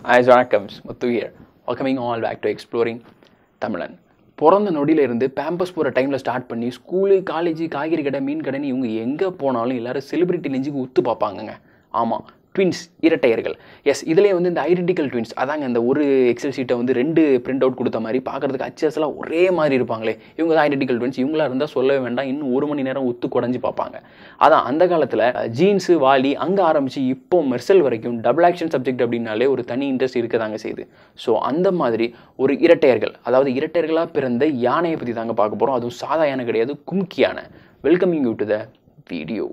ice வணக்கம்ஸ் Muthu here welcoming all back to exploring Tamilan பிறந்த நொடியிலேருந்து பேம்பஸ் போகிற டைமில் ஸ்டார்ட் பண்ணி ஸ்கூலு காலேஜ் காய்கறி கடை மீன் கடைன்னு இவங்க எங்கே போனாலும் எல்லாரும் செலிபிரிட்டி நெஞ்சுக்கு உத்து பார்ப்பாங்கங்க ஆமாம் ட்வின்ஸ் இரட்டையர்கள் எஸ் இதுலேயே வந்து இந்த ஐடென்டிக்கல் ட்வின்ஸ் அதாங்க இந்த ஒரு எக்ஸல் ஷீட்டை வந்து ரெண்டு பிரிண்ட் அவுட் கொடுத்த மாதிரி பார்க்குறதுக்கு அச்சஸ்லாம் ஒரே மாதிரி இருப்பாங்களே இவங்க தான் ஐடென்டிக்கல் ட்வின்ஸ் இவங்களா இருந்தால் சொல்லவே வேண்டாம் இன்னும் ஒரு மணி நேரம் ஒத்து குடஞ்சி பார்ப்பாங்க அதான் அந்த காலத்தில் ஜீன்ஸு வாலி அங்கே ஆரம்பித்து இப்போ மெர்சல் வரைக்கும் டபுள் ஆக்ஷன் சப்ஜெக்ட் அப்படின்னாலே ஒரு தனி இன்ட்ரெஸ்ட் இருக்க தாங்க செய்யுது ஸோ அந்த மாதிரி ஒரு இரட்டையர்கள் அதாவது இரட்டையர்களாக பிறந்த யானையை பற்றி தாங்க பார்க்க போகிறோம் அதுவும் சாதா யானை கிடையாது கும்கி யானை welcoming you to the video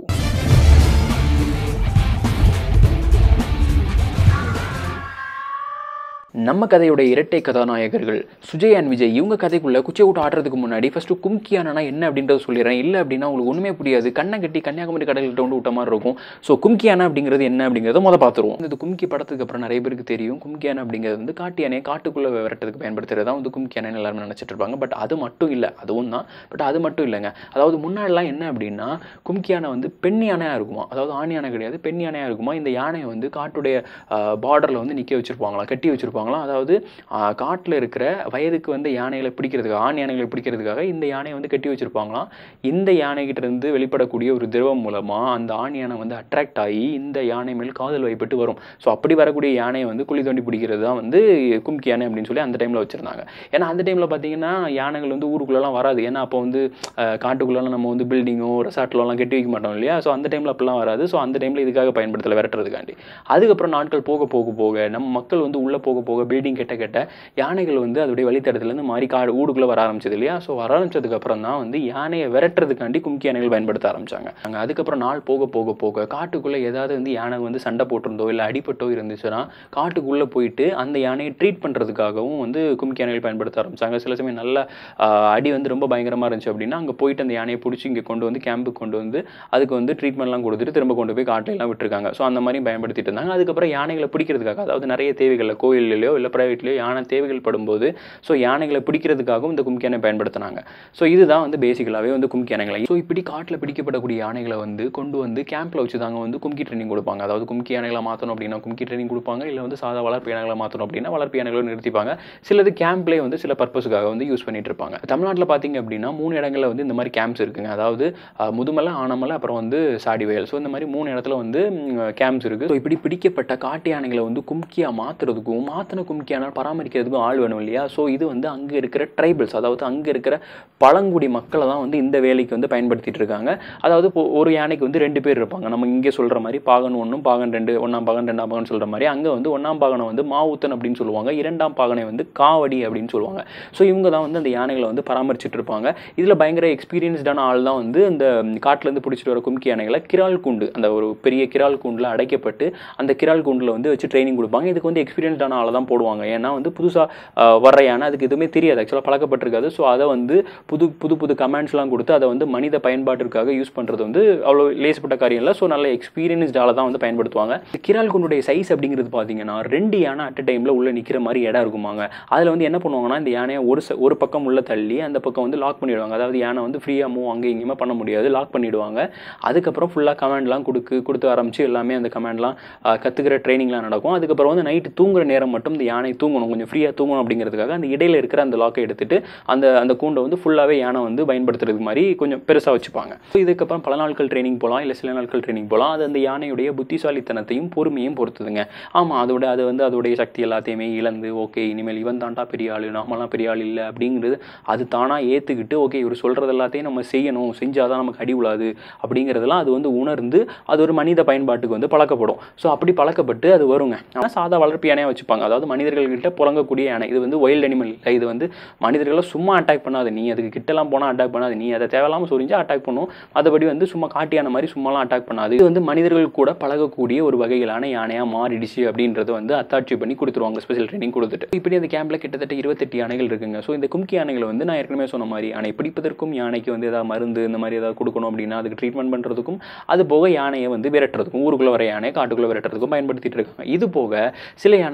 நம்ம கதையோட இரட்டை கதாநாயகர்கள் சுஜய் அண்ட் விஜய் இவங்க கதைக்குள்ள குச்சை விட்டு ஆடுறதுக்கு முன்னாடி ஃபர்ஸ்ட் கும்கியானா என்ன அப்படின்றத சொல்லிடுறேன் இல்லை அப்படின்னா உங்களுக்கு ஒன்றுமே புரியாது கண்ணை கட்டி கன்னியாகுமரி கடல்கிட்ட வந்து விட்ட மாதிரி இருக்கும் ஸோ கும்கியானா அப்படிங்கிறது என்ன அப்படிங்கிறத முத பார்த்துருவோம் இந்த கும்கி படத்துக்கு அப்புறம் நிறைய பேருக்கு தெரியும் கும்கியானா அப்படிங்கிறது வந்து காட்டு யானையை காட்டுக்குள்ளே விரட்டுறதுக்கு பயன்படுத்துறது தான் வந்து கும்கியானு எல்லாருமே நினச்சிட்டு இருப்பாங்க பட் அது மட்டும் இல்லை அதுவும் தான் பட் அது மட்டும் இல்லைங்க அதாவது முன்னாடிலாம் என்ன அப்படின்னா கும்கி யானை வந்து பெண் யானையாக இருக்குமா அதாவது ஆண் யானை கிடையாது பெண் யானையாக இருக்குமா இந்த யானையை வந்து காட்டுடைய பார்டரில் வந்து நிற்க வச்சிருப்பாங்களாம் கட்டி வச்சிருப்பாங்களாம் அதாவது காட்டில் இருக்கிற வயதுக்கு வந்து யானைகளை பிடிக்கிறதுக்காக ஆண் யானைகளை பிடிக்கிறதுக்காக இந்த யானையை வந்து கட்டி வச்சிருப்பாங்களாம் இந்த யானைகிட்ட இருந்து வெளிப்படக்கூடிய ஒரு திரவம் மூலமாக அந்த ஆண் யானை வந்து அட்ராக்ட் ஆகி இந்த யானை மேல் காதல் வைப்பட்டு வரும் ஸோ அப்படி வரக்கூடிய யானையை வந்து குழி தோண்டி பிடிக்கிறது தான் வந்து கும்கி யானை அப்படின்னு சொல்லி அந்த டைமில் வச்சுருந்தாங்க ஏன்னா அந்த டைமில் பார்த்தீங்கன்னா யானைகள் வந்து ஊருக்குள்ளெல்லாம் வராது ஏன்னா அப்போ வந்து காட்டுக்குள்ளெல்லாம் நம்ம வந்து பில்டிங்கோ ரெசார்ட்லலாம் கட்டி வைக்க மாட்டோம் இல்லையா ஸோ அந்த டைமில் அப்படிலாம் வராது ஸோ அந்த டைமில் இதுக்காக பயன்படுத்தலை விரட்டுறதுக்காண்டி அதுக்கப்புறம் நாட்கள் போக போக போக நம்ம மக்கள் வந்து உள்ளே போக போக பில்டிங் கெட்ட கெட்ட யானைகள் வந்து அதோடைய வழித்தடத்துலேருந்து மாறி காடு ஊடுக்குள்ளே வர ஆரம்பிச்சது இல்லையா ஸோ வர ஆரம்பிச்சதுக்கு அப்புறம் தான் வந்து யானையை விரட்டுறதுக்காண்டி கும்கி யானைகள் பயன்படுத்த ஆரம்பிச்சாங்க அங்கே அதுக்கப்புறம் நாள் போக போக போக காட்டுக்குள்ளே ஏதாவது வந்து யானை வந்து சண்டை போட்டிருந்தோ இல்லை அடிபட்டோ இருந்துச்சுன்னா காட்டுக்குள்ளே போயிட்டு அந்த யானையை ட்ரீட் பண்ணுறதுக்காகவும் வந்து கும்கி யானைகள் பயன்படுத்த ஆரம்பிச்சாங்க சில சமயம் நல்ல அடி வந்து ரொம்ப பயங்கரமாக இருந்துச்சு அப்படின்னா அங்கே போயிட்டு அந்த யானையை பிடிச்சி இங்கே கொண்டு வந்து கேம்புக்கு கொண்டு வந்து அதுக்கு வந்து ட்ரீட்மெண்ட்லாம் கொடுத்துட்டு திரும்ப கொண்டு போய் காட்டிலலாம் விட்டுருக்காங்க ஸோ அந்த மாதிரி பயன்படுத்திட்டு இருந்தாங்க அதுக்கப்புறம் யானைகளை பிடிக்கிறதுக்காக அதாவது நிறைய தேவைகளில் கோயில்லையோ இல்லை ப்ரைவேட்லையோ யானை தேவைகள் படும்போது ஸோ யானைகளை பிடிக்கிறதுக்காகவும் இந்த கும்கி யானை பயன்படுத்தினாங்க ஸோ இதுதான் வந்து பேசிக்கலாகவே வந்து கும்கி யானைகளை ஸோ இப்படி காட்டில் பிடிக்கப்படக்கூடிய யானைகளை வந்து கொண்டு வந்து கேம்பில் வச்சு தாங்க வந்து கும்கி ட்ரைனிங் கொடுப்பாங்க அதாவது கும்கி யானைகளை மாற்றணும் அப்படின்னா கும்கி ட்ரைனிங் கொடுப்பாங்க இல்லை வந்து சாதா வளர்ப்பு யானைகளை மாற்றணும் அப்படின்னா வளர்ப்பு யானைகளை நிறுத்திப்பாங்க சிலது கேம்ப்லேயே வந்து சில பர்பஸுக்காக வந்து யூஸ் பண்ணிட்டு இருப்பாங்க தமிழ்நாட்டில் பார்த்தீங்க அப்படின்னா மூணு இடங்களில் வந்து இந்த மாதிரி கேம்ப்ஸ் இருக்குங்க அதாவது முதுமலை ஆனமலை அப்புறம் வந்து சாடிவயல் ஸோ இந்த மாதிரி மூணு இடத்துல வந்து கேம்ப்ஸ் இருக்குது ஸோ இப்படி பிடிக்கப்பட்ட காட்டு யானைகளை வந்து கும்கியாக மாற்றுறதுக்கும் மாற்றின கும்கியானால் பராமரிக்கிறதுக்கும் ஆள் வேணும் இல்லையா ஸோ இது வந்து அங்கே இருக்கிற ட்ரைபிள்ஸ் அதாவது அங்கே இருக்கிற பழங்குடி மக்களை தான் வந்து இந்த வேலைக்கு வந்து பயன்படுத்திட்டு இருக்காங்க அதாவது இப்போ ஒரு யானைக்கு வந்து ரெண்டு பேர் இருப்பாங்க நம்ம இங்கே சொல்கிற மாதிரி பாகன் ஒன்றும் பாகன் ரெண்டு ஒன்றாம் பாகன் ரெண்டாம் பாகன் சொல்கிற மாதிரி அங்கே வந்து ஒன்றாம் பாகனை வந்து மாவுத்தன் அப்படின்னு சொல்லுவாங்க இரண்டாம் பாகனை வந்து காவடி அப்படின்னு சொல்லுவாங்க ஸோ இவங்க தான் வந்து அந்த யானைகளை வந்து பராமரிச்சுட்டு இருப்பாங்க இதில் பயங்கர எக்ஸ்பீரியன்ஸ்டான ஆள் தான் வந்து இந்த காட்டிலேருந்து பிடிச்சிட்டு வர கும்கி யானைகளை கிரால் கூண்டு அந்த ஒரு பெரிய கிரால் கூண்டில் அடைக்கப்பட்டு அந்த கிரால் கூண்டில் வந்து வச்சு ட்ரைனிங் கொடுப்பாங்க இதுக்கு வந்து எக்ஸ்பீரியன்ஸ்டான ஆளை தான் போடுவாங்க ஏன்னா வந்து புதுசாக வர்ற யானை அதுக்கு எதுவுமே தெரியாது ஆக்சுவலாக பழக்கப்பட்டிருக்காது ஸோ அதை வந்து புது புது புது கமெண்ட்ஸ்லாம் கொடுத்து அதை வந்து மனித பயன்பாட்டிற்காக யூஸ் பண்ணுறது வந்து அவ்வளோ லேசப்பட்ட காரியம் இல்லை ஸோ நல்ல எக்ஸ்பீரியன்ஸ்டால தான் வந்து பயன்படுத்துவாங்க கிரால் குண்டுடைய சைஸ் அப்படிங்கிறது பார்த்தீங்கன்னா ரெண்டு யானை அட் டைமில் உள்ளே நிற்கிற மாதிரி இடம் இருக்குமாங்க அதில் வந்து என்ன பண்ணுவாங்கன்னா இந்த யானையை ஒரு ஒரு பக்கம் உள்ள தள்ளி அந்த பக்கம் வந்து லாக் பண்ணிவிடுவாங்க அதாவது யானை வந்து ஃப்ரீயாக மூவ் அங்கே இங்கேயுமே பண்ண முடியாது லாக் பண்ணிவிடுவாங்க அதுக்கப்புறம் ஃபுல்லாக கமெண்ட்லாம் கொடுக்கு கொடுத்து ஆரம்பிச்சு எல்லாமே அந்த கமெண்ட்லாம் கற்றுக்கிற ட்ரைனிங்லாம் நடக்கும் அதுக்கப்புறம் வந்து நைட்டு தூங்குற நேரம் மட்டும் இந்த யானை தூங்கணும் கொஞ்சம் ஃப்ரீயாக தூங்கணும் அப்படிங்கிறதுக்காக அந்த இடையில இருக்கிற அந்த லாக்கை எடுத்துட்டு அந்த அந்த கூண்டை வந்து ஃபுல்லாகவே யானை வந்து பயன்படுத்துறதுக்கு மாதிரி கொஞ்சம் பெருசாக வச்சுப்பாங்க ஸோ இதுக்கப்புறம் பல நாட்கள் ட்ரைனிங் போகலாம் இல்லை சில நாட்கள் ட்ரைனிங் போகலாம் அது அந்த யானையுடைய புத்திசாலித்தனத்தையும் பொறுமையும் பொறுத்துதுங்க ஆமாம் அதோட அது வந்து அதோடைய சக்தி எல்லாத்தையுமே இழந்து ஓகே இனிமேல் இவன் தாண்டா பெரிய ஆள் நாமெல்லாம் பெரிய ஆள் இல்லை அப்படிங்கிறது அது தானாக ஏற்றுக்கிட்டு ஓகே இவர் சொல்கிறது எல்லாத்தையும் நம்ம செய்யணும் செஞ்சால் தான் நமக்கு அடி விழாது அப்படிங்கிறதெல்லாம் அது வந்து உணர்ந்து அது ஒரு மனித பயன்பாட்டுக்கு வந்து பழக்கப்படும் ஸோ அப்படி பழக்கப்பட்டு அது வருங்க ஆனால் சாதா வளர்ப்பு யானையாக வச்சுப்பாங்க அதாவது மனிதர்கள்கிட்ட புறங்கக்கூடிய யானை இது வந்து வைல்ட் அனிமல் இல்லை இது வந்து மனிதர்களை சும்மா அட்டாக் பண்ணாது நீ அதுக்கு கிட்டலாம் போனால் அட்டாக் பண்ணாது நீ அதை தேவையில்லாமல் சொரிஞ்சா அட்டாக் பண்ணும் மற்றபடி வந்து சும்மா காட்டியான மாதிரி சும்மாலாம் அட்டாக் பண்ணாது இது வந்து மனிதர்கள் கூட பழகக்கூடிய ஒரு வகையிலான யானையாக மாறிடுச்சு அப்படின்றது வந்து அத்தாட்சி பண்ணி கொடுத்துருவாங்க ஸ்பெஷல் ட்ரைனிங் கொடுத்துட்டு இப்படி அந்த கேம்பில் கிட்டத்தட்ட இருபத்தெட்டு யானைகள் இருக்குங்க ஸோ இந்த கும்கி யானைகள் வந்து நான் ஏற்கனவே சொன்ன மாதிரி யானை பிடிப்பதற்கும் யானைக்கு வந்து ஏதாவது மருந்து இந்த மாதிரி ஏதாவது கொடுக்கணும் அப்படின்னா அதுக்கு ட்ரீட்மெண்ட் பண்ணுறதுக்கும் அது போக யானையை வந்து விரட்டுறதுக்கும் ஊருக்குள்ளே வர யானை காட்டுக்குள்ளே விரட்டுறதுக்கும் பயன்படுத்திட்டு இருக்காங்க இது போக சில யானைகள் அதாவது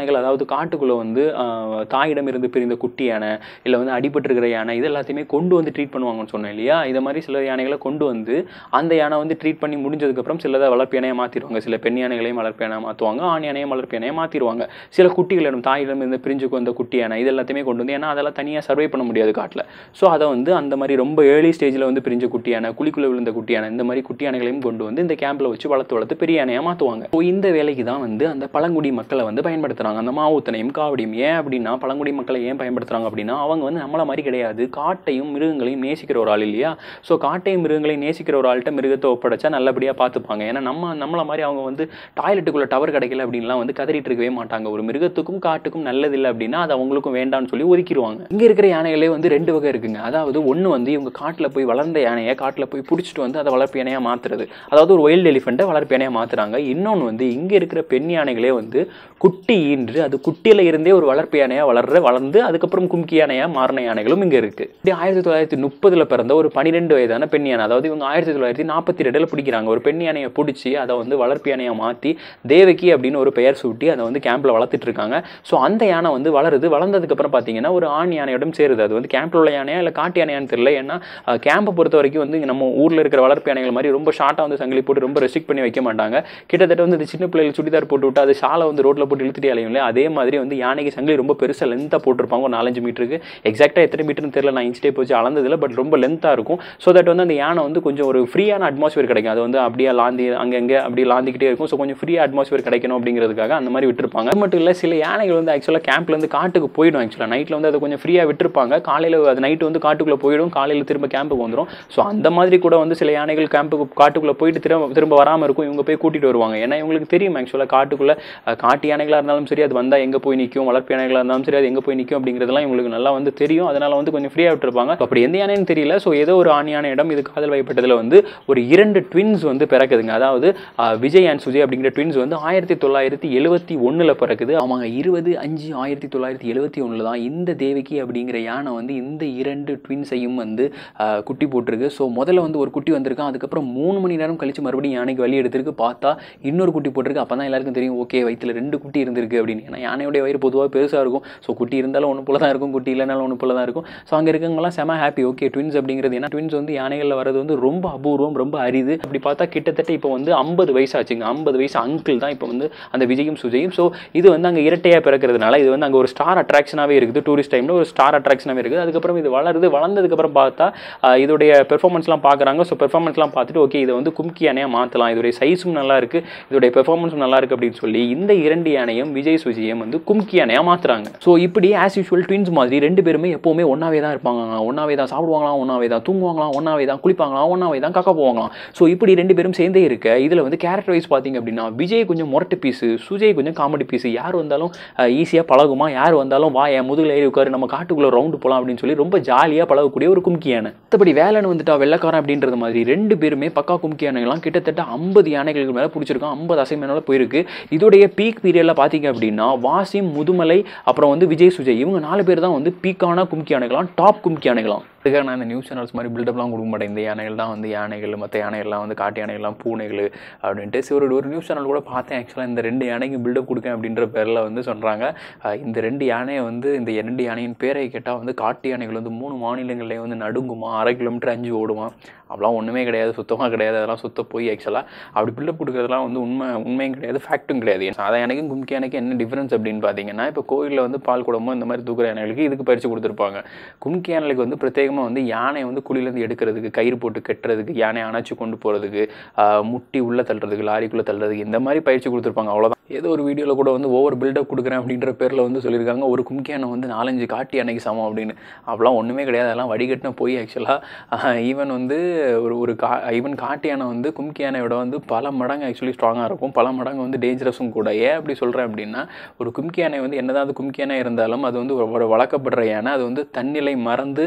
காட்டுக்குள்ளே வந்து ஆஹ், தாயிடம் இருந்து பிரிந்த குட்டி யானை இல்லை வந்து அடிபட்டிருக்கிற யானை இது எல்லாத்தையுமே கொண்டு வந்து ட்ரீட் பண்ணுவாங்கன்னு சொன்னேன் இல்லையா இதை மாதிரி சில யானைகளை கொண்டு வந்து அந்த யானை வந்து ட்ரீட் பண்ணி முடிஞ்சதுக்கப்புறம் சிலதை வளர்ப்பு யானையை மாற்றிடுவாங்க சில பெண் யானைகளையும் வளர்ப்பு யானையை மாற்றுவாங்க ஆண் யானையும் வளர்ப்பு யானையை மாற்றிடுவாங்க சில குட்டிகளிடம் தாயிடம் இருந்து பிரிஞ்சுக்கு வந்த குட்டி யானை இது எல்லாத்தையுமே கொண்டு வந்து ஏன்னா அதெல்லாம் தனியாக சர்வை பண்ண முடியாது காட்டில் ஸோ அதை வந்து அந்த மாதிரி ரொம்ப ஏர்லி ஸ்டேஜில் வந்து பிரிஞ்ச குட்டி யானை குழிக்குள்ளே விழுந்த குட்டி யானை இந்த மாதிரி குட்டி யானைகளையும் கொண்டு வந்து இந்த கேம்பில் வச்சு வளர்த்து வளர்த்து பெரிய யானையாக மாற்றுவாங்க ஸோ இந்த வேலைக்கு தான் வந்து அந்த பழங்குடி மக்களை வந்து பயன்படுத்துகிறாங்க அந்த மாவுத்தனையும் காவடியும் ஏன் அப்படின்னா பழங்குடி மக்களை ஏன் பயன்படுத்துகிறாங்க அப்படின்னா அவங்க வந்து நம்மள மாதிரி கிடையாது காட்டையும் மிருகங்களையும் நேசிக்கிற ஒரு ஆள் இல்லையா ஸோ காட்டையும் மிருகங்களையும் நேசிக்கிற ஒரு ஆள்கிட்ட மிருகத்தை ஒப்படைச்சா நல்லபடியாக பார்த்துப்பாங்க ஏன்னா நம்ம நம்மள மாதிரி அவங்க வந்து டாய்லெட்டுக்குள்ளே டவர் கிடைக்கல அப்படின்லாம் வந்து கதறிட்டு இருக்கவே மாட்டாங்க ஒரு மிருகத்துக்கும் காட்டுக்கும் நல்லதில்லை அப்படின்னா அது அவங்களுக்கும் வேண்டாம்னு சொல்லி ஒதுக்கிடுவாங்க இங்கே இருக்கிற யானைகளே வந்து ரெண்டு வகை இருக்குங்க அதாவது ஒன்று வந்து இவங்க காட்டில் போய் வளர்ந்த யானையை காட்டில் போய் பிடிச்சிட்டு வந்து அதை வளர்ப்பு யானையாக மாற்றுறது அதாவது ஒரு வைல்டு எலிஃபெண்ட்டை வளர்ப்பு யானையாக மாற்றுறாங்க இன்னொன்று வந்து இங்கே இருக்கிற பெண் யானைகளே வந்து குட்டி ஈன்று அது குட்டியில் இருந்தே ஒரு வளர்ப்பு யானையாக வளர்ற வளர்ந்து அதுக்கப்புறம் கும்கி யானையாக மாறின யானைகளும் இங்கே இருக்குது இப்படி ஆயிரத்தி தொள்ளாயிரத்தி முப்பதில் பிறந்த ஒரு பன்னிரெண்டு வயதான பெண் யானை அதாவது இவங்க ஆயிரத்தி தொள்ளாயிரத்தி நாற்பத்தி ரெண்டில் பிடிக்கிறாங்க ஒரு பெண் யானையை பிடிச்சி அதை வந்து வளர்ப்பு யானையாக மாற்றி தேவகி அப்படின்னு ஒரு பெயர் சூட்டி அதை வந்து கேம்பில் வளர்த்துட்டு இருக்காங்க ஸோ அந்த யானை வந்து வளருது வளர்ந்ததுக்கப்புறம் பார்த்தீங்கன்னா ஒரு ஆண் யானையோடும் சேருது அது வந்து கேம்பில் உள்ள யானையா இல்லை காட்டு யானையான்னு தெரியல ஏன்னா கேம்பை பொறுத்த வரைக்கும் வந்து இங்க நம்ம ஊரில் இருக்கிற வளர்ப்பு யானைகள் மாதிரி ரொம்ப ஷார்ட்டாக வந்து சங்கிலி போட்டு ரொம்ப ரெஸ்ட்ரிக்ட் பண்ணி வைக்க மாட்டாங்க கிட்டத்தட்ட வந்து இந்த சின்ன பிள்ளைகள் சுடிதார் போட்டு விட்டு அது ஷாலை வந்து ரோட்டில் போட்டு இழுத்துட்டு அலையும் இல்லையா அதே மாதிரி வந்து யானைக்கு சங்கிலி ரொம்ப பெருசாக லென்த்தாக போட்டிருப்பாங்க ஒரு நாலஞ்சு மீட்டருக்கு எக்ஸாக்டாக எத்தனை மீட்டர்னு தெரியல நான் இன்ச் டேப் வச்சு அளந்ததில்ல பட் ரொம்ப லென்த்தாக இருக்கும் ஸோ தட் வந்து அந்த யானை வந்து கொஞ்சம் ஒரு ஃப்ரீயான அட்மாஸ்பியர் கிடைக்கும் அது வந்து அப்படியே லாந்தி அங்கங்கே அப்படியே லாந்திக்கிட்டே இருக்கும் ஸோ கொஞ்சம் ஃப்ரீ அட்மாஸ்பியர் கிடைக்கணும் அப்படிங்கிறதுக்காக அந்த மாதிரி விட்டுருப்பாங்க அது மட்டும் இல்லை சில யானைகள் வந்து ஆக்சுவலாக கேம்ப்லேருந்து காட்டுக்கு போயிடும் ஆக்சுவலாக நைட்டில் வந்து அதை கொஞ்சம் ஃப்ரீயாக விட்டுருப்பாங்க காலையில் அது நைட்டு வந்து காட்டுக்குள்ளே போயிடும் காலையில் திரும்ப கேம்புக்கு வந்துடும் ஸோ அந்த மாதிரி கூட வந்து சில யானைகள் கேம்புக்கு காட்டுக்குள்ளே போயிட்டு திரும்ப திரும்ப வராமல் இருக்கும் இவங்க போய் கூட்டிகிட்டு வருவாங்க ஏன்னா இவங்களுக்கு தெரியும் ஆக்சுவலாக காட்டுக்குள்ளே அஹ், காட்டு யானைகளாக இருந்தாலும் சரி அது வந்தால் எங்கே போய் நிற்கும் வளர்ப்பு யானைகளாக இருந்தாலும் சரி அது எங்கே போய் நிற்கும் அப்படிங்கிறதெல்லாம் இவங்களுக்கு நல்லா வந்து தெரியும் அதனால வந்து கொஞ்சம் ஃப்ரீயாக விட்டுருப்பாங்க அப்படி எந்த யானைன்னு தெரியல ஸோ ஏதோ ஒரு ஆண் யானையிடம் இது காதல் வயப்பட்டதில் வந்து ஒரு இரண்டு ட்வின்ஸ் வந்து பிறக்குதுங்க அதாவது அஹ், விஜய் அண்ட் சுஜய் அப்படிங்கிற ட்வின்ஸ் வந்து ஆயிரத்தி தொள்ளாயிரத்தி எழுபத்தி ஒன்றில் பிறக்குது ஆமாங்க இருபது அஞ்சு ஆயிரத்தி தொள்ளாயிரத்தி எழுபத்தி ஒன்றில் தான் இந்த தேவகி அப்படிங்கிற யானை வந்து இந்த இரண்டு ட்வின்ஸையும் வந்து அஹ், குட்டி போட்டிருக்கு ஸோ முதல்ல வந்து ஒரு குட்டி வந்திருக்கான் அதுக்கப்புறம் மூணு மணி நேரம் கழிச்சு மறுபடியும் யானைக்கு வழி எடுத்திருக்கு பார்த்தா இன்னொரு குட்டி போட்டிருக்கு அப்போ தான் எல்லாருக்கும் தெரியும் ஓகே வயிற்றுல ரெண்டு குட்டி இருந்திருக்கு அப்படின்னு ஏன்னா யானையோட வயிறு பொதுவாக பெருசாக இருக்கும் ஸோ குட்டி இருந்தாலும் ஒன்று போல தான் இருக்கும் குட்டி இல்லைனாலும் ஒன்று போல தான் இருக்கும் ஸோ அங்கே இருக்கவங்கலாம் செம ஹாப்பி ஓகே ட்வின்ஸ் அப்படிங்கிறது ஏன்னா ட்வின்ஸ் வந்து யானைகளில் வரது வந்து ரொம்ப அபூர்வம் ரொம்ப அரிது அப்படி பார்த்தா கிட்டத்தட்ட இப்போ வந்து ஐம்பது வயசு ஆச்சுங்க ஐம்பது வயசு அங்கிள் தான் இப்போ வந்து அந்த விஜயும் சுஜயும் ஸோ இது வந்து அங்கே இரட்டையாக பிறக்கிறதுனால இது வந்து அங்கே ஒரு ஸ்டார் அட்ராக்ஷனாகவே இருக்குது டூரிஸ்ட் டைமில் ஒரு ஸ்டார் அட்ராக்ஷனாகவே இருக்குது அதுக்கப்புறம் இது வளருது வளர்ந்ததுக்கப்புறம் பார்த்தா ஆஹ், இதோடைய பெர்ஃபார்மன்ஸ்லாம் பார்க்குறாங்க ஸோ பெர்ஃபார்மன்ஸ்லாம் பார்த்துட்டு ஓகே இதை வந்து கும்கி யானையாக மாற்றலாம் இதோடைய சைஸும் நல்லா இருக்குது இதோடைய பெர்ஃபார்மன்ஸும் நல்லா இருக்குது அப்படின்னு சொல்லி இந்த இரண்டு யானையும் விஜய் சுஜியும் வந்து கும்கி யானையாக மாற்றுறாங்க ஸோ இப்படி ஆஸ் யூஷுவல் ட்வின்ஸ் மாதிரி ரெண்டு பேருமே எப்போவுமே ஒன்றாவே தான் இருப்பாங்க ஒன்றாவே தான் சாப்பிடுவாங்களாம் ஒன்றாவே தான் தூங்குவாங்களாம் ஒன்றாவே தான் குளிப்பாங்களாம் ஒன்றாவே தான் காக்கா போவாங்களாம் ஸோ இப்படி ரெண்டு பேரும் சேர்ந்தே இருக்க இதில் வந்து கேரக்டர் வைஸ் பார்த்தீங்க அப்படின்னா விஜய் கொஞ்சம் முரட்டு பீஸு சுஜய் கொஞ்சம் காமெடி பீஸு யார் வந்தாலும் ஈஸியாக பழகுமா யார் வந்தாலும் வா என் முதுகில் ஏறி உட்காரு நம்ம காட்டுக்குள்ளே ரவுண்டு போகலாம் அப்படின்னு சொல்லி ரொம்ப ஜாலியாக பழகக்கூடிய ஒரு கும்கி யானை மற்றபடி வேலைன்னு வந்துட்டா வெள்ளக்காரன் அப்படின்றது மாதிரி ரெண்டு பேருமே பக்கா கும்கி யானைகள்லாம் கிட்டத்தட்ட ஐம்பது யானைகளுக்கு மேலே பிடிச்சிருக்கோம் ஐம்பது அசைமேனால போயிருக்கு இதோடைய பீக் பீரியடில் பார்த்தீங்க அப்படின்னா வாசிம் முதுமலை அப்புறம் வந்து விஜய் சுஜய் இவங்க நாலு பேர் தான் வந்து பீக்கான கும்கி யானைகளாம் டாப் கும்கி யானைகளாம் அதுக்காக நான் இந்த நியூஸ் சேனல்ஸ் மாதிரி பில்டப்லாம் கொடுக்க மாட்டேன் இந்த யானைகள் தான் வந்து யானைகள் மற்ற யானைகள்லாம் வந்து காட்டு யானைகள்லாம் பூனைகள் அப்படின்ட்டு சரி ஒரு ஒரு நியூஸ் சேனல் கூட பார்த்தேன் ஆக்சுவலாக இந்த ரெண்டு யானைக்கு பில்டப் கொடுக்கேன் அப்படின்ற பேரில் வந்து சொல்கிறாங்க இந்த ரெண்டு யானையை வந்து இந்த ரெண்டு யானையின் பேரை கேட்டால் வந்து காட்டு யானைகள் வந்து மூணு மாநிலங்கள்லேயே வந்து நடுங்குமா அரை கிலோமீட்டர் அஞ்சு ஓடுமா அப்படிலாம் ஒன்றுமே கிடையாது சுத்தமாக கிடையாது அதெல்லாம் சுத்த போய் ஆக்சுவலாக அப்படி பில்டப் கொடுக்குறதுலாம் வந்து உண்மை உண்மையும் கிடையாது ஃபேக்ட்டும் கிடையாது சாதா யானைக்கும் கும்கி யானைக்கும் என்ன டிஃப்ரென்ஸ் அப்படின்னு பார்த்தீங்கன்னா இப்போ கோயிலில் வந்து பால் குடமோ இந்த மாதிரி தூக்குற யானைகளுக்கு இதுக்கு பயிற்சி கொடுத்துருப்பாங்க கும்கி யானைகளுக்கு வந்து பிரத்யேகமாக வந்து யானை வந்து குழியிலேருந்து எடுக்கிறதுக்கு கயிறு போட்டு கட்டுறதுக்கு யானை அணைச்சி கொண்டு போகிறதுக்கு முட்டி உள்ளே தள்ளுறதுக்கு லாரிக்குள்ளே தள்ளுறதுக்கு இந்த மாதிரி பயிற்சி கொடுத்துருப்பாங்க அவ்வளோதான் ஏதோ ஒரு வீடியோவில் கூட வந்து ஓவர் பில்டப் கொடுக்குறேன் அப்படின்ற பேரில் வந்து சொல்லியிருக்காங்க ஒரு கும்கி யானை வந்து நாலஞ்சு காட்டு யானைக்கு சமம் அப்படின்னு அப்படிலாம் ஒன்றுமே கிடையாது அதெல்லாம் வடிகட்டின போய் ஆக்சுவலாக ஈவன் வந்து ஒரு ஒரு கா ஈவன் காட்டு யானை வந்து கும்கி யானையோட வந்து பல மடங்கு ஆக்சுவலி ஸ்ட்ராங்காக இருக்கும் பல மடங்கு வந்து டேஞ்சரஸும் கூட ஏன் அப்படி சொல்கிறேன் அப்படின்னா ஒரு கும்கி யானை வந்து என்னதான் அது கும்கி யானை இருந்தாலும் அது வந்து ஒரு வளர்க்கப்படுற யானை அது வந்து தன்னிலை மறந்து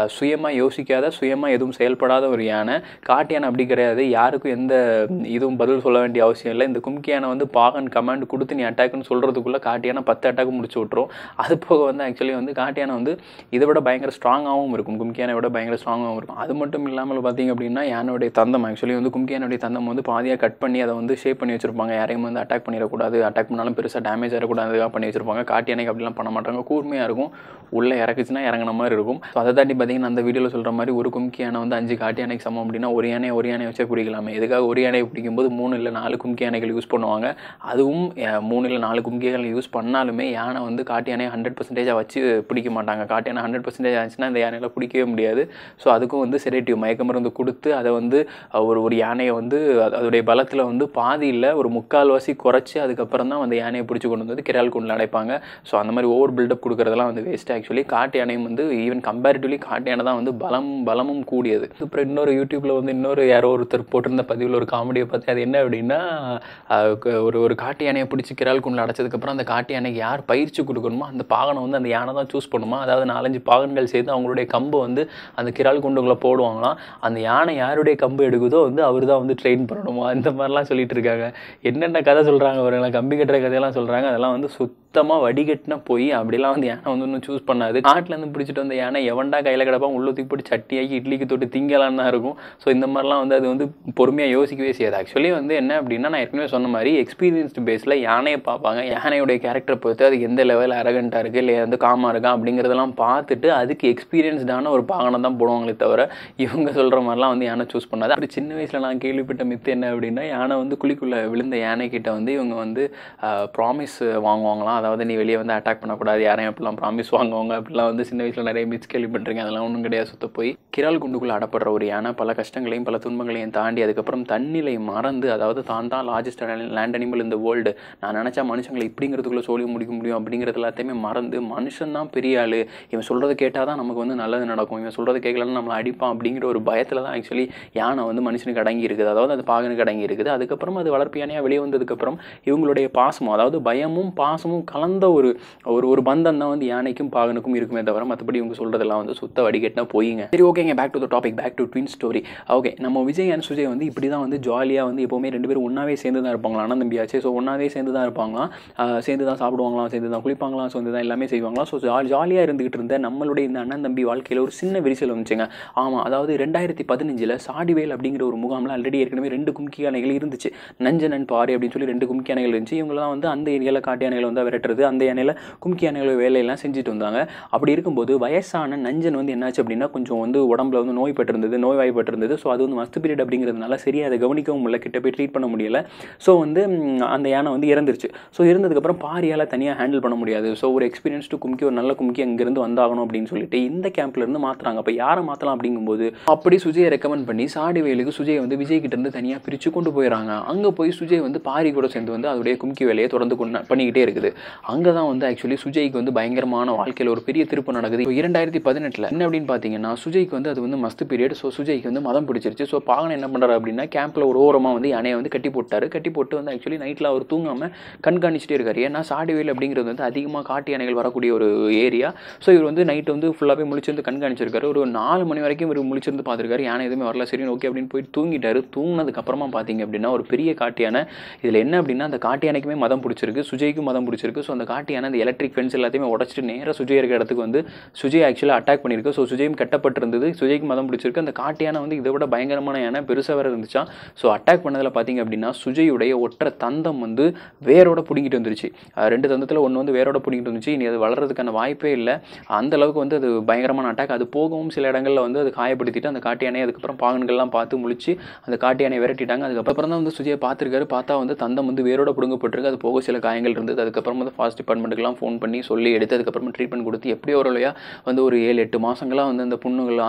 சுயமாக யோசிக்காத சுயமாக எதுவும் செயல்படாத ஒரு யானை காட்டு யானை அப்படி கிடையாது யாருக்கும் எந்த இதுவும் பதில் சொல்ல வேண்டிய அவசியம் இல்லை இந்த கும்கி யானை வந்து பாகன் கமாண்ட் கொடுத்து நீ அட்டாக்னு சொல்கிறதுக்குள்ளே காட்டு யானை பத்து அட்டாக் முடிச்சு விட்ரும் அது போக வந்து ஆக்சுவலி வந்து காட்டு யானை வந்து இதை விட பயங்கர ஸ்ட்ராங்காகவும் இருக்கும் கும்கி யானை விட பயங்கர ஸ்ட்ராங்காகவும் இருக்கும் அது மட்டும் இல்லாமல் பார்த்தீங்க அப்படின்னா யானையுடைய தந்தம் ஆக்சுவலி வந்து கும்கி யானையுடைய தந்தம் வந்து பாதியாக கட் பண்ணி அதை வந்து ஷேப் பண்ணி வச்சிருப்பாங்க யாரையும் வந்து அட்டாக் பண்ணிடக்கூடாது அட்டாக் பண்ணாலும் பெருசாக டேமேஜ் ஆகக்கூடாதுக்காக பண்ணி வச்சிருப்பாங்க காட்டு யானைக்கு அப்படிலாம் பண்ண மாட்டாங்க கூர்மையாக இருக்கும் உள்ளே இறக்குச்சுன்னா இறங்கின மாதிரி இருக்கும் ஸோ அதை தாண்டி பார்த்தீங்கன்னா அந்த வீடியோவில் சொல்கிற மாதிரி ஒரு கும்கி யானை வந்து அஞ்சு காட்டு யானைக்கு சமம் அப்படின்னா ஒரு யானை ஒரு யானை வச்சே பிடிக்கலாமே எதுக்காக ஒரு யானையை பிடிக்கும்போது மூணு இல்லை நாலு கும்கி யானைகள் யூஸ் பண்ணுவாங்க அதுவும் அஹ், மூணு இல்லை நாலு கும்கிகள் யூஸ் பண்ணாலுமே யானை வந்து காட்டு யானையை ஹண்ட்ரட் பர்சன்டேஜாக வச்சு பிடிக்க மாட்டாங்க காட்டு யானை ஹண்ட்ரட் பர்சன்டேஜ் ஆச்சுன்னா அந்த யானையில் பிடிக்கவே முடியாது ஸோ அதுக்கும் வந்து செடேட்டிவ் மயக்க மருந்து கொடுத்து அதை வந்து அஹ், ஒரு ஒரு யானையை வந்து அது- அதோடைய பலத்தில் வந்து பாதி இல்லை ஒரு முக்கால்வாசி குறைச்சி அதுக்கப்புறம் தான் அந்த யானையை பிடிச்சி கொண்டு வந்து கிரால் குண்டில் அடைப்பாங்க ஸோ அந்த மாதிரி ஓவர் பில்டப் கொடுக்குறதெல்லாம் வந்து வேஸ்ட் ஆக்சுவலி காட்டு யானையும் வந்து ஈவன் கம்பேரிட்டிவ்லி காட்டு யானை தான் வந்து பலம் பலமும் கூடியது அப்புறம் இன்னொரு யூடியூப்பில் வந்து இன்னொரு யாரோ ஒருத்தர் போட்டிருந்த பதிவில் ஒரு காமெடியை பார்த்து அது என்ன அப்படின்னா அஹ், க- ஒரு ஒரு காட்டு யானையை பிடிச்சி கிரால் குண்டில் அடைச்சதுக்கப்புறம் அந்த காட்டு யானைக்கு யார் பயிற்சி கொடுக்கணுமோ அந்த பாகனை வந்து அந்த யானை தான் சூஸ் பண்ணுமா அதாவது நாலஞ்சு பாகன்கள் சேர்த்து அவங்களுடைய கம்பை வந்து அந்த கிரால் குண்டுக்குள்ளே போடுவாங்களாம் அந்த யானை யாருடைய கம்பு எடுக்குதோ வந்து அவர் தான் வந்து ட்ரெயின் பண்ணணுமா இந்த மாதிரிலாம் சொல்லிட்டு இருக்காங்க என்னென்ன கதை சொல்கிறாங்க அவருங்களா கம்பி கட்டுற கதையெல்லாம் சொல்கிறாங்க அதெல்லாம் வந்து சுத்தமாக வடிகட்டின போய் அப்படிலாம் வந்து யானை வந்து இன்னும் சூஸ் பண்ணாது காட்டிலேருந்து பிடிச்சிட்டு வந்த யானை எவன்டா கையில் கிடப்பா உள்ள தூக்கி போட்டு சட்டியாக்கி இட்லிக்கு தொட்டு திங்கலான்னு தான் இருக்கும் ஸோ இந்த மாதிரிலாம் வந்து அது வந்து பொறுமையாக யோசிக்கவே செய்யாது ஆக்சுவலி வந்து என்ன அப்படின்னா நான் ஏற்கனவே சொன்ன மாதிரி எக்ஸ்பீரியன்ஸ்டு பேஸில் யானையை பார்ப்பாங்க யானையுடைய கேரக்டர் பொறுத்து அது எந்த லெவல் அரகண்ட்டாக இருக்குது இல்லை வந்து காமாக இருக்கா அப்படிங்கிறதெல்லாம் பார்த்துட்டு அதுக்கு எக்ஸ்பீரியன்ஸ்டான ஒரு பாகனை தான் போடுவாங்களே தவிர இவங்க சொல்கிற மாதிரிலாம் வந்து யானை சூஸ் பண்ணாது அப்படி சின்ன வயசில் நான் கேள்விப்பட்ட மித்து என்ன அப்படின்னா யானை வந்து குழிக்குள்ளே விழுந்த யானை கிட்ட வந்து இவங்க வந்து ப்ராமிஸ் வாங்குவாங்களாம் அதாவது நீ வெளியே வந்து அட்டாக் பண்ணக்கூடாது யாரையும் அப்படிலாம் ப்ராமிஸ் வாங்குவாங்க அப்படிலாம் வந்து சின்ன வயசில் நிறைய மிஸ் கேள்விப்பட்டிருக்கேன் அதெல்லாம் ஒன்றும் கிடையாது சுத்த போய் கிரால் குண்டுக்குள்ளே அடப்படுற ஒரு யானை பல கஷ்டங்களையும் பல துன்பங்களையும் தாண்டி அதுக்கப்புறம் தன்னிலை மறந்து அதாவது தான் தான் லார்ஜஸ்ட் லேண்ட் அனிமல் இந்த வேர்ல்டு நான் நினச்சா மனுஷங்களை இப்படிங்கிறதுக்குள்ளே சொல்லி முடிக்க முடியும் அப்படிங்கிறது எல்லாத்தையுமே மறந்து மனுஷன் தான் பெரிய ஆள் இவன் சொல்கிறத கேட்டால் தான் நமக்கு வந்து நல்லது நடக்கும் இவன் சொல்கிறத கேட்கலன்னு நம்மளை அடிப்பான் அப்படிங்கிற ஒரு பயத்தில் தான் ஆக்சுவலி யானை வந்து மனுஷனுக்கு அடங்கி இருக்குது அதாவது அது பாகனுக்கு அடங்கி இருக்குது அதுக்கப்புறம் அது வளர்ப்பு யானையாக வெளியே வந்ததுக்கப்புறம் இவங்களுடைய பாசமும் அதாவது பயமும் பாசமும் கலந்த ஒரு ஒரு ஒரு பந்தம் தான் வந்து யானைக்கும் பாகனுக்கும் இருக்குமே தவிர மற்றபடி இவங்க சொல்கிறதெல்லாம் வந்து சுத்த வடிகட்டினா போயிங்க சரி ஓகேங்க back to the topic back to twin story okay நம்ம விஜய் அண்ட் சுஜய் வந்து இப்படி தான் வந்து ஜாலியாக வந்து எப்போவுமே ரெண்டு பேரும் ஒன்றாவே சேர்ந்து தான் இருப்பாங்களா அண்ணன் தம்பியாச்சு ஸோ ஒன்றாவே சேர்ந்து தான் இருப்பாங்களாம் ஆஹ் சேர்ந்து தான் சாப்பிடுவாங்களாம் சேர்ந்து தான் குளிப்பாங்களாம் சேர்ந்து தான் எல்லாமே செய்வாங்களாம் ஸோ ஜாலி ஜாலியாக இருந்துகிட்டு இருந்த நம்மளுடைய இந்த அண்ணன் தம்பி வாழ்க்கையில் ஒரு சின்ன விரிசல் வந்துச்சுங்க ஆமாம் அதாவது ரெண்டாயிரத்தி பதினஞ்சில் சாடிவேல் அப்படிங்கிற ஒரு முகாமில் ஆல்ரெடி ஏற்கனவே ரெண்டு கும்கி யானைகள் இருந்துச்சு நஞ்சனன் பாரி அப்படின்னு சொல்லி ரெண்டு கும்கி யானைகள் இருந்துச்சு இவங்களாம் வந்து அந்த ஏரியாவில் காட்டு யானைகளை வந்து விரட்டுறது அந்த யானையில் கும்கி யானைகள் வேலையெல்லாம் செஞ்சுட்டு வந்தாங்க அப்படி இருக்கும்போது வயசான நஞ்சன் வந்து என்னாச்சு அப்படின்னா கொஞ்சம் வந்து உடம்புல வந்து நோய் பட்டிருந்தது நோய் வாய்ப்பட்டிருந்தது ஸோ அது வந்து மஸ்து பீரியட் அப்படிங்கிறதுனால சரியா அதை கவனிக்கவும் முடியல கிட்ட போய் ட்ரீட் பண்ண முடியல ஸோ வந்து ம், அந்த யானை வந்து இறந்துருச்சு ஸோ இருந்ததுக்கப்புறம் பாரியால் தனியாக ஹேண்டில் பண்ண முடியாது ஸோ ஒரு எக்ஸ்பீரியன்ஸ் டு கும்கி ஒரு நல்ல கும்கி அங்கேருந்து வந்தாகணும் அப்படின்னு சொல்லிட்டு இந்த கேம்ப்ல இருந்து மாத்துறாங்க அப்போ யாரை மாற்றலாம் அப்படிங்கும்போது அப்படி சுஜயை ரெக்கமெண்ட் பண்ணி சாடிவேலுக்கு சுஜயை வந்து விஜய் கிட்ட இருந்து தனியாக பிரித்து கொண்டு போயிடறாங்க அங்கே போய் சுஜய் வந்து பாரி கூட சேர்ந்து வந்து அதோடைய கும்கி வேலையை தொடர்ந்து கொண்டு பண்ணிக்கிட்டே இருக்குது அங்கே தான் வந்து ஆக்சுவலி சுஜய்க்கு வந்து பயங்கரமான வாழ்க்கையில் ஒரு பெரிய திருப்பு நடக்குது இப்போ இரண்டாயிரத்தி பதினெட்டில் என்ன அப்படின்னு பார்த்தீங்கன்னா சுஜய்க்கு வந்து அது வந்து மஸ்து பீரியட் ஸோ சுஜய்க்கு வந்து மதம் பிடிச்சிருச்சு ஸோ பாகன் என்ன பண்ணுறாரு அப்படின்னா கேம்பில் ஒரு ஓரமாக வந்து யானையை வந்து கட்டி போட்டாரு கட்டி போட்டு வந்து ஆக்சுவலி நைட்டில் அவர் தூங்காமல் கண்காணிச்சிட்டே இருக்காரு ஏன்னா சாடிவேல் அப்படிங்கிறது வந்து அதிகமாக காட்டு யானைகள் வரக்கூடிய ஒரு ஏரியா ஸோ இவர் வந்து நைட்டு வந்து ஃபுல்லாகவே முழிச்சிருந்து கண்காணிச்சிருக்காரு ஒரு நாலு மணி வரைக்கும் இவர் முழிச்சிருந்து பார்த்துருக்காரு யானை எதுவுமே வரல சரி ஓகே அப்படின்னு போயிட்டு தூங்கிட்டாரு தூங்கினதுக்கு அப்புறமா பார்த்தீங்க அப்படின்னா ஒரு பெரிய காட்டு யானை இதில் என்ன அப்படின்னா அந்த காட்டு யானைக்குமே மதம் பிடிச்சிருக்கு சுஜய்க்கும் மதம் பிடிச்சிருக்கு ஸோ அந்த காட்டு யானை அந்த எலக்ட்ரிக் ஃபென்ஸ் எல்லாத்தையுமே உடச்சிட்டு நேராக சுஜய் இருக்க இடத்துக்கு வந்து சுஜய் ஆக்சுவலாக அட்டாக் பண்ணியிருக்கு ஸோ சுஜயும் கட்டப்பட்டிருந்தது சுஜய்க்கு மதம் பிடிச்சிருக்கு அந்த காட்டு யானை வந்து இதை விட பயங்கரமான யானை பெருசாக வேறு இருந்துச்சா ஸோ அட்டாக் பண்ணதில் பார்த்தீங்க அப்படின்னா சுஜயுடைய ஒற்றை தந்தம் வந்து வேரோட பிடிங்கிட்டு வந்துருச்சு அஹ் ரெண்டு தந்தத்தில் ஒன்று வந்து வேரோட பிடிங்கிட்டு வந்துச்சு இனி அது வளர்றதுக்கான வாய்ப்பே இல்லை அந்த அளவுக்கு வந்து அது பயங்கரமான அட்டாக் அது போகவும் சில இடங்களில் வந்து அது காயப்படுத்திட்டு அந்த காட்டு யானை அதுக்கப்புறம் பாகன்கள்லாம் பார்த்து முழிச்சு அந்த காட்டு யானையை விரட்டிட்டாங்க அதுக்கப்புறம் தான் வந்து சுஜயை பார்த்துருக்காரு பார்த்தா வந்து தந்தம் வந்து வேரோட பிடுங்கப்பட்டிருக்கு அது போக சில காயங்கள் இருந்தது அதுக்கப்புறம் வந்து ஃபாஸ்ட் டிபார்ட்மெண்ட்டுக்குலாம் ஃபோன் பண்ணி சொல்லி எடுத்து அதுக்கப்புறமா ட்ரீட்மெண்ட் கொடுத்து எப்படியோ ஒரு வழியா வந்து ஒரு ஏழு எட்டு மாதங்களாக வந்து அந்த புண்ணுகள் ஆறி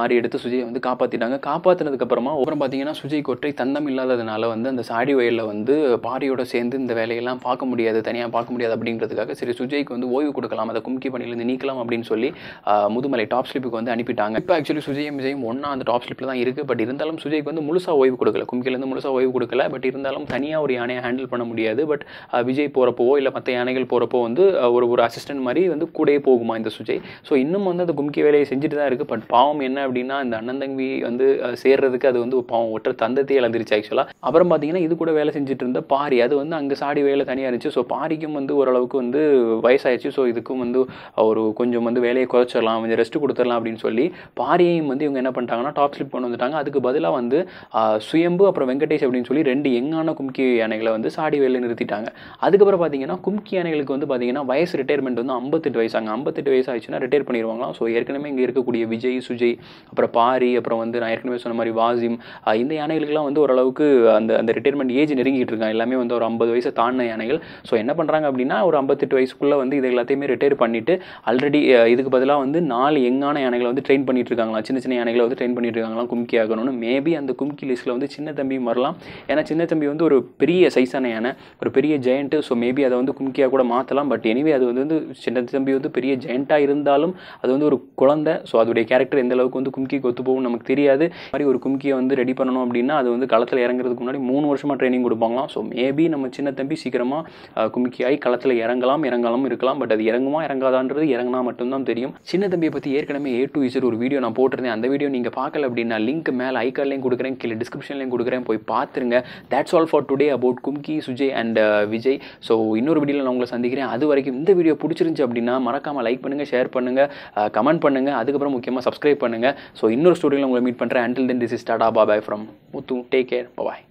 பாரி எடுத்து சுஜயை வந்து காப்பாற்றிட்டாங்க காப்பாற்றினதுக்கப்புறமா அப்புறம் பார்த்தீங்கன்னா சுஜய் கொற்றை தந்தம் இல்லாததுனால வந்து அந்த சாடி வயலில் வந்து பாரியோட சேர்ந்து இந்த வேலையெல்லாம் பார்க்க முடியாது தனியாக பார்க்க முடியாது அப்படின்றதுக்காக சரி சுஜய்க்கு வந்து ஓய்வு கொடுக்கலாம் அதை கும்கி பணியிலேருந்து நீக்கலாம் அப்படின்னு சொல்லி ஆஹ், முதுமலை டாப் ஸ்லிப்புக்கு வந்து அனுப்பிட்டாங்க இப்போ ஆக்சுவலி சுஜயும் விஜயும் ஒன்றா அந்த டாப் ஸ்லிப்பில் தான் இருக்குது பட் இருந்தாலும் சுஜய்க்கு வந்து முழுசாக ஓய்வு கொடுக்கல கும்கிலேருந்து முழுசாக ஓய்வு கொடுக்கல பட் இருந்தாலும் தனியாக ஒரு யானையை ஹேண்டில் பண்ண முடியாது பட் விஜய் போகிறப்போ இல்லை மற்ற யானைகள் போகிறப்போ வந்து ஆஹ், ஒரு ஒரு அசிஸ்டன்ட் மாதிரி வந்து கூடயே போகுமா இந்த சுஜய் ஸோ இன்னும் வந்து அந்த கும்கி வேலையை செஞ்சுட்டு தான் இருக்குது பட் பாவம் என்ன அப்படின்னா இந்த அண்ணன் தம்பி வந்து அஹ், சேர்றதுக்கு அது வந்து பாவம் ஒற்ற தந்தத்தையே இழந்துருச்சு ஆக்சுவலாக அப்புறம் பார்த்தீங்கன்னா இது கூட வேலை செஞ்சுட்டு இருந்த பாரி அது வந்து அங்கே சாடி வேலை தனியாக இருந்துச்சு ஸோ பாரிக்கும் வந்து ஓரளவுக்கு வந்து வயசாயிடுச்சு ஸோ இதுக்கும் வந்து ஒரு கொஞ்சம் வந்து வேலையை குறைச்சிடலாம் கொஞ்சம் ரெஸ்ட் கொடுத்துடலாம் அப்படின்னு சொல்லி பாரியையும் வந்து இவங்க என்ன பண்ணிட்டாங்கன்னா டாப் ஸ்லிப் கொண்டு வந்துட்டாங்க அதுக்கு பதிலாக வந்து ஆஹ், சுயம்பு அப்புறம் வெங்கடேஷ் அப்படின்னு சொல்லி ரெண்டு யங்கான கும்கி யானைகளை வந்து சாடி வேலையில் நிறுத்திட்டாங்க அதுக்கப்புறம் பார்த்தீங்கன்னா கும்கி யானைகளுக்கு வந்து பார்த்தீங்கன்னா வயசு ரிட்டையர்மெண்ட் வந்து ஐம்பத்தெட்டு வயசாங்க ஐம்பத்தெட்டு வயசு ஆயிடுச்சுன்னா ரிட்டையர் பண்ணிடுவாங்களாம் ஸோ ஏற்கனவே இங்கே இருக்கக்கூடிய விஜய் சுஜய் அப்புறம் பாரி அப்புறம் வந்து நான் ஏற்கனவே சொன்ன மாதிரி வாசிம் ஆஹ் இந்த யானைகளுக்கெல்லாம் வந்து ஓரளவுக்கு அந்த அந்த ரிட்டையர்மெண்ட் ஏஜ் நெருங்கிட்டு இருக்காங்க எல்லாமே வந்து ஒரு ஐம்பது வயசு தாண்டின யானைகள் ஸோ என்ன பண்ணுறாங்க அப்படின்னா ஒரு ஐம்பத்தெட்டு வயசுக்குள்ளே வந்து இது எல்லாத்தையுமே ரிட்டையர் பண்ணிட்டு ஆல்ரெடி இதுக்கு பதிலாக வந்து நாலு யங்கான யானைகளை வந்து ட்ரெயின் பண்ணிட்டு இருக்காங்களா சின்ன சின்ன யானைகளை வந்து ட்ரெயின் பண்ணிட்டு இருக்காங்களாம் கும்கி ஆகணும்னு மேபி அந்த கும்கி லிஸ்ட்டில் வந்து சின்ன தம்பியும் வரலாம் ஏன்னா சின்ன தம்பி வந்து ஒரு பெரிய சைஸான யானை ஒரு பெரிய ஜெயண்ட்டு ஸோ மேபி அதை வந்து கும்கியாக கூட மாற்றலாம் பட் எனிவே அது வந்து வந்து சின்ன தம்பி வந்து பெரிய ஜெயண்ட்டாக இருந்தாலும் அது வந்து ஒரு குழந்தை ஸோ அதோடைய கேரக்டர் எந்த அளவுக்கு வந்து கும்கிக்கு ஒத்து போகும் நமக்கு தெரியாது இந்த மாதிரி ஒரு கும்கியை வந்து ரெடி பண்ணணும் அப்படின்னா அது வந்து களத்தில் இறங்குறதுக்கு முன்னாடி மூணு வருஷமாக ட்ரைனிங் கொடுப்பாங்களாம் ஸோ மேபி நம்ம சின்ன தம்பி சீக்கிரமாக கும்கி ஆகி களத்தில் இறங்கலாம் இறங்காலும் இருக்கலாம் பட் அது இறங்குமா இறங்காதான்றது இறங்கினா மட்டும்தான் தெரியும் சின்ன தம்பியை பற்றி ஏற்கனவே ஏ டு இசட் ஒரு வீடியோ நான் போட்டிருந்தேன் அந்த வீடியோ நீங்கள் பார்க்கல அப்படின்னா லிங்க் மேலே ஐக்கார்லையும் கொடுக்குறேன் கீழே டிஸ்கிரிப்ஷன்லையும் கொடுக்குறேன் போய் பார்த்துருங்க that's all for today about Kumki Sujay and Vijay so இன்னொரு வீடியோவில் நான் உங்களை சந்திக்கிறேன் அது வரைக்கும் இந்த வீடியோ பிடிச்சிருந்துச்சு அப்படின்னா மறக்காமல் லைக் பண்ணுங்கள் ஷேர் பண்ணுங்கள் கமெண்ட் பண்ணுங்கள் அதுக்கப்புறம் முக்கியமாக சப்ஸ்கிரைப் பண்ணுங்கள் ஸோ இன்னொரு ஸ்டோரியில் உங்களை மீட் பண்ணுறேன் until then this is tata bye bye from Muthu take care bye